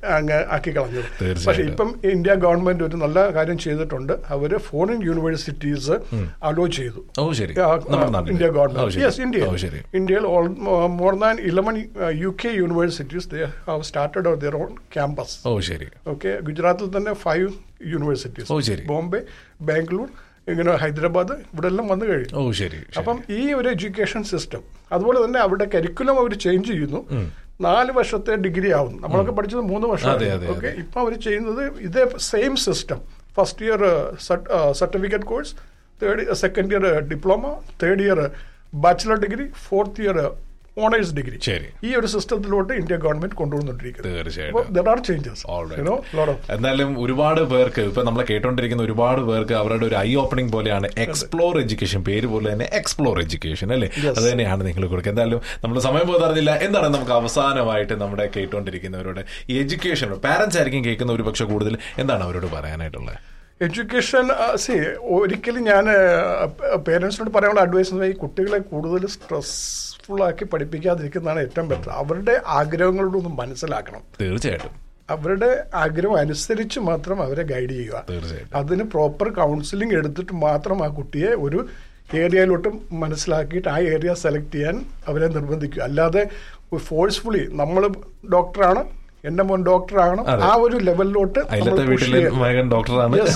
അങ്ങ് ആക്കി കളഞ്ഞത് തീർച്ചയായിട്ടും. പക്ഷെ ഇപ്പം ഇന്ത്യ ഗവൺമെന്റ് ഒരു നല്ല കാര്യം ചെയ്തിട്ടുണ്ട് അവര് ഫോറിൻ യൂണിവേഴ്സിറ്റീസ് അലോ ചെയ്തു ഓ ശരി ആ, നമ്മുടെ ആ, നാട്ടിൽ ഇന്ത്യ ഓ ഗവൺമെന്റ് ശരി യെസ് ഇന്ത്യ ഓ ശരി ഇന്ത്യയിൽ more than eleven U K universities they have started their own campus ഓ ശരി ഓക്കെ ഗുജറാത്തിൽ തന്നെ ഫൈവ് യൂണിവേഴ്സിറ്റീസ് ഓ, ശരി. ബോംബെ ബാംഗ്ലൂർ ഇങ്ങനെ ഹൈദരാബാദ് ഇവിടെ എല്ലാം വന്നു കഴിഞ്ഞു ഓ ശരി ശരി. അപ്പം ഈ ഒരു എഡ്യൂക്കേഷൻ സിസ്റ്റം അതുപോലെ തന്നെ അവരുടെ കരിക്കുലം അവർ ചേഞ്ച് ചെയ്യുന്നു നാല് വർഷത്തെ ഡിഗ്രി ആവുന്നു നമ്മളൊക്കെ പഠിച്ചത് മൂന്ന് വർഷം അതെ, അതെ, ഓക്കെ ഇപ്പൊ അവർ ചെയ്യുന്നത് ഇതേ same system first year certificate course third second year diploma third year bachelor degree fourth year honours degree ശരി. ഈ ഒരു സിസ്റ്റത്തിലോട്ട് ഇന്ത്യ ഗവൺമെന്റ് കൊണ്ടുവന്നിട്ടിരിക്കുന്നത് തീർച്ചയായിട്ടും. There are changes All right. You know lot of എന്തായാലും ഒരുപാട് പേർക്ക് ഇപ്പൊ നമ്മളെ കേട്ടോണ്ടിരിക്കുന്ന ഒരുപാട് പേർക്ക് അവരുടെ ഒരു ഐ ഓപ്പണിംഗ് പോലെയാണ് എക്സ്പ്ലോർ എഡ്യൂക്കേഷൻ പേര് പോലെ തന്നെ എക്സ്പ്ലോർ എഡ്യൂക്കേഷൻ അല്ലേ അത് തന്നെയാണ് നിങ്ങൾ കൊടുക്കുക എന്തായാലും നമ്മൾ സമയം പോകാറില്ല എന്താണ് നമുക്ക് അവസാനമായിട്ട് നമ്മുടെ കേട്ടോണ്ടിരിക്കുന്നവരോട് ഈ എഡ്യൂക്കേഷൻ പാരന്റ്സ് ആയിരിക്കും കേൾക്കുന്ന ഒരു പക്ഷെ കൂടുതൽ എന്താണ് അവരോട് പറയാനായിട്ടുള്ളത് എഡ്യൂക്കേഷൻ സി ഒരിക്കലും ഞാൻ പേരൻസിനോട് പറയാനുള്ള അഡ്വൈസ് എന്ന് ഈ കുട്ടികളെ കൂടുതൽ സ്ട്രെസ്ഫുൾ ആക്കി പഠിപ്പിക്കാതിരിക്കുന്നതാണ് ഏറ്റവും ബെറ്റർ അവരുടെ ആഗ്രഹങ്ങളോട് ഒന്ന് മനസ്സിലാക്കണം തീർച്ചയായിട്ടും അവരുടെ ആഗ്രഹം അനുസരിച്ച് മാത്രം അവരെ ഗൈഡ് ചെയ്യുക തീർച്ചയായിട്ടും അതിന് പ്രോപ്പർ കൗൺസിലിംഗ് എടുത്തിട്ട് മാത്രം ആ കുട്ടിയെ ഒരു ഏരിയയിലോട്ട് മനസ്സിലാക്കിയിട്ട് ആ ഏരിയ സെലക്ട് ചെയ്യാൻ അവരെ നിർബന്ധിക്കുക അല്ലാതെ ഫോഴ്സ്ഫുള്ളി നമ്മൾ ഡോക്ടറാണ് എന്റെ മോൻ ഡോക്ടറാണ് അതെ. ആ ഒരു ലെവലിലോട്ട് നമ്മൾ അയലത്തെ push വീട്ടിലെ ചെയ്യരുത്. മകൻ ഡോക്ടറാണ് Yes.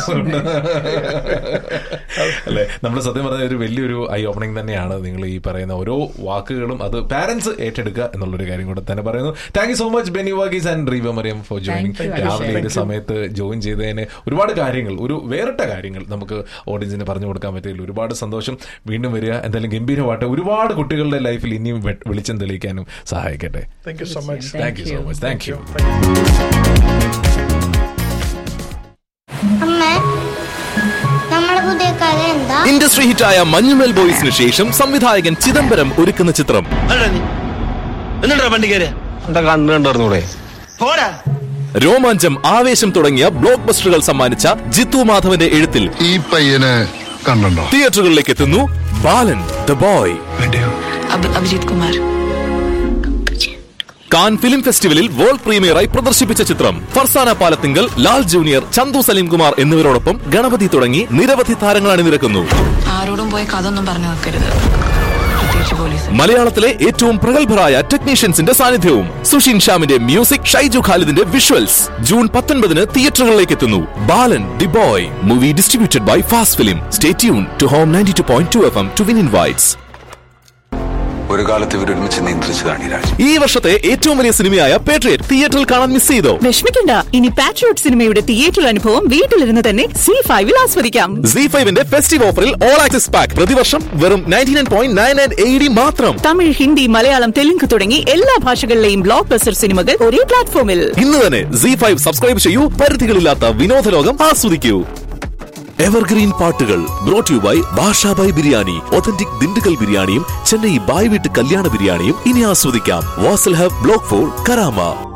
അല്ലെ നമ്മൾ സത്യം പറഞ്ഞ ഒരു വലിയൊരു ഐ ഓപ്പണിംഗ് തന്നെയാണ് നിങ്ങൾ ഈ പറയുന്ന ഓരോ വാക്കുകളും അത് പാരന്റ്സ് ഏറ്റെടുക്കുക എന്നുള്ളൊരു കാര്യം കൂടെ തന്നെ പറയുന്നു thank you so much Beni Varghese and Reeva Mariam for joining Thank you. രാവിലെ Thank ഒരു you. സമയത്ത് ജോയിൻ ചെയ്തതിന് ഒരുപാട് കാര്യങ്ങൾ ഒരു വേറിട്ട കാര്യങ്ങൾ നമുക്ക് ഓഡിയൻസിന് പറഞ്ഞു കൊടുക്കാൻ പറ്റിയില്ല ഒരുപാട് സന്തോഷം വീണ്ടും വരിക എന്തായാലും ഗംഭീരമായിട്ട് ഒരുപാട് കുട്ടികളുടെ ലൈഫിൽ ഇനിയും വെ- വെളിച്ചം തെളിയിക്കാനും സഹായിക്കട്ടെ thank you so much thank you so much thank you അമ്മ നമ്മുടെ പുതിയ കഥ എന്താ ഇൻഡസ്ട്രി ഹിറ്റായ മഞ്ഞുമൽ ബോയ്സിന് ശേഷം സംവിധായകൻ ചിദംബരം ഒരുക്കുന്ന ചിത്രം അല്ലടാ നീ എന്നിട്ടാ വണ്ടി കയറിയ എന്താ കണ്ടിട്ടുണ്ടായിരുന്നൂടെ പോരാ രോമാഞ്ചം ആവേശം തുടങ്ങിയ ബ്ലോക്ക് ബസ്റ്ററുകൾ സമ്മാനിച്ച ജിത്തു മാധവന്റെ എഴുത്തിൽ ഈ പയ്യനെ കണ്ടോ തിയേറ്ററുകളിലേക്ക് എത്തുന്നു ബാലൻ ദ ബോയ് अब अभिजीत कुमार കാൻ ഫിലിം ഫെസ്റ്റിവലിൽ വേൾഡ് പ്രീമിയറായി പ്രദർശിപ്പിച്ച ചിത്രം ഫർസാന പാലത്തിങ്കൽ ലാൽ ജൂനിയർ ചന്തു സലീംകുമാർ എന്നിവരോടൊപ്പം ഗണപതി തുടങ്ങി നിരവധി താരങ്ങൾ അണിനിരക്കുന്നു ആരോടും പോയി കഥ ഒന്നും പറഞ്ഞു വെക്കരുത് പ്രത്യേകിച്ച് പോലീസ് മലയാളത്തിലെ ഏറ്റവും പ്രഗത്ഭരായ ടെക്നീഷ്യൻസിന്റെ സാന്നിധ്യവും സുഷിൻ ഷ്യാമിന്റെ മ്യൂസിക് ഷൈജു ഖാലിദിന്റെ വിഷ്വൽസ് ജൂൺ പത്തൊൻപതിന് തിയേറ്ററുകളിലേക്ക് എത്തുന്നു Balan the boy movie distributed by fast film stay tune to home ninety two point two F M to win invites ഒരു കാലത്ത് ഇവരൊരുമിച്ച് നിയന്ത്രിച്ചതാണ് ഈ രാജ്യം ഈ വർഷത്തെ ഏറ്റവും വലിയ സിനിമയായ പേട്രിയറ്റ് തിയേറ്ററിൽ കാണാൻ മിസ് ചെയ്തോ വിഷമിക്കണ്ട ഇനി പാട്രിയോട്ട് സിനിമയുടെ തിയേറ്റർ അനുഭവം വീട്ടിലിരുന്ന് തന്നെ സി ഫൈവിൽ ആസ്വദിക്കാം സി ഫൈവിന്റെ ഫെസ്റ്റീവ് ഓഫറിൽ ഓൾ ആക്സസ് പാക്ക് പ്രതിവർഷം വെറും ninety nine point nine nine A D മാത്രം തമിഴ് ഹിന്ദി മലയാളം തെലുങ്ക് തുടങ്ങി എല്ലാ ഭാഷകളിലെയും ബ്ലോക്ക് ബസ്റ്റർ സിനിമകൾ ഒരേ പ്ലാറ്റ്ഫോമിൽ ഇന്ന് തന്നെ സി ഫൈവ് സബ്സ്ക്രൈബ് ചെയ്യൂ പരിധികളില്ലാത്ത വിനോദലോകം ആസ്വദിക്കൂ എവർഗ്രീൻ പാട്ടുകൾ brought you by Bashabhai biryani authentic Dindigul ബിരിയാണിയും ചെന്നൈ ബായ് വീട്ട് കല്യാണ ബിരിയാണിയും ഇനി ആസ്വദിക്കാം Wasl hub block four Karama